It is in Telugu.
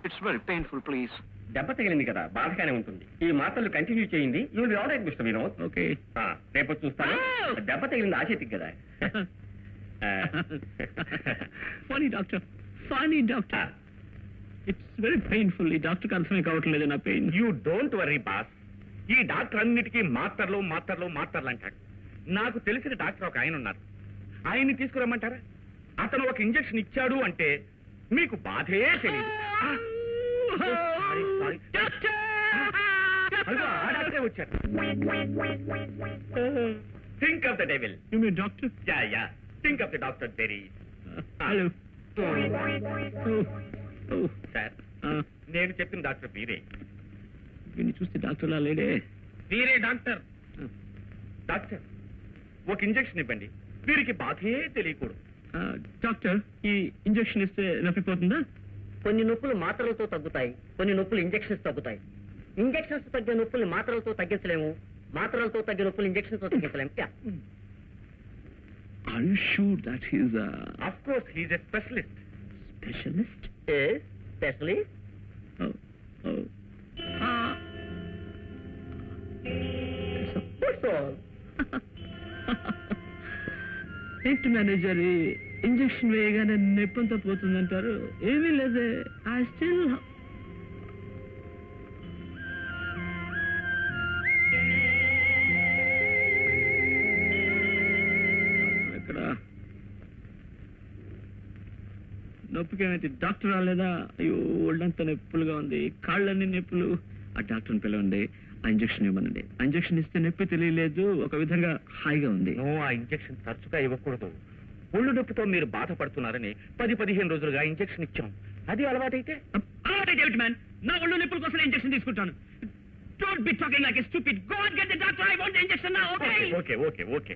It's very painful, please. దెబ్బ తగిలింది కదా బాధగానే ఉంటుంది ఈ మాటలు కంటిన్యూ చేయండి you will all right mister Vinod okay ఆ, రేపు చూస్తాను Oh! దెబ్బ తగిలింది ఆ చేతికి కదా ఆ. Funny doctor funny doctor it's very painful ఈ డాక్టర్కి అర్థమే కావట్లేదు నా pain you don't worry boss ఈ డాక్టర్ అన్నిటికీ మాత్రలు మాత్రలు మాత్రలు అంటాడు నాకు తెలిసిన డాక్టర్ ఒక ఆయన ఉన్నారు ఆయన్ని తీసుకురమ్మంటారా అతను ఒక ఇంజెక్షన్ ఇచ్చాడు అంటే మీకు బాధే తెలియదు ఆ, sorry, sorry. అదిగో, ఆ డాక్టరే వచ్చారు think of the devil you mean doctor yeah yeah think of the doctor dearie hello sir నేను చెప్పిన డాక్టర్ వీరే దీన్ని చూస్తే డాక్టర్లా లేడే వీరే డాక్టర్ డాక్టర్ ఒక ఇంజెక్షన్ ఇవ్వండి వీరికి బాధే తెలియకూడదు డాక్టర్ ఈ ఇంజెక్షన్ ఇస్తే నొప్పిపోతుందా కొన్ని నొప్పులు మాత్రలతో తగ్గుతాయి కొన్ని నొప్పులు ఇంజెక్షన్స్ తగ్గుతాయి ఇంజెక్షన్స్ తగ్గే నొప్పులు మాత్రలతో తగ్గించలేము మాత్రలతో తగ్గే నొప్పులు ఇంజెక్షన్స్ తో తగ్గించలేము yeah. Are you sure that he's of course he's a specialist specialist Yes, especially that's all. ఏంటి మేనేజర్ ఇంజెక్షన్ వేయగానే నొప్పంతా పోతుందంటారు ఏమీ లేదే ఐ స్టిల్ ఎక్కడ నొప్పికి ఏమైతే డాక్టర్ రాలేదా అయ్యో ఒళ్ళంతా నొప్పులుగా ఉంది కాళ్ళన్నీ నొప్పులు ఆ డాక్టర్ని పిలవండి ఆ ఇంజెక్షన్ ఇవ్వనండి ఆ ఇంజెక్షన్ ఇస్తే నొప్పి తెలియలేదు ఒక విధంగా హాయిగా ఉంది నో ఆ ఇంజెక్షన్ తరచుగా ఇవ్వకూడదు ఒళ్ళు నొప్పితో మీరు బాధపడుతున్నారని పది పదిహేను రోజులుగా ఇంజెక్షన్ ఇచ్చాం అది అలవాటైతే డేవిడ్ మ్యాన్ నా ఒళ్ళు నొప్పుల కోసం ఇంజెక్షన్ తీసుకుంటాను don't be talking like a stupid go and get the doctor I want injection now okay okay okay okay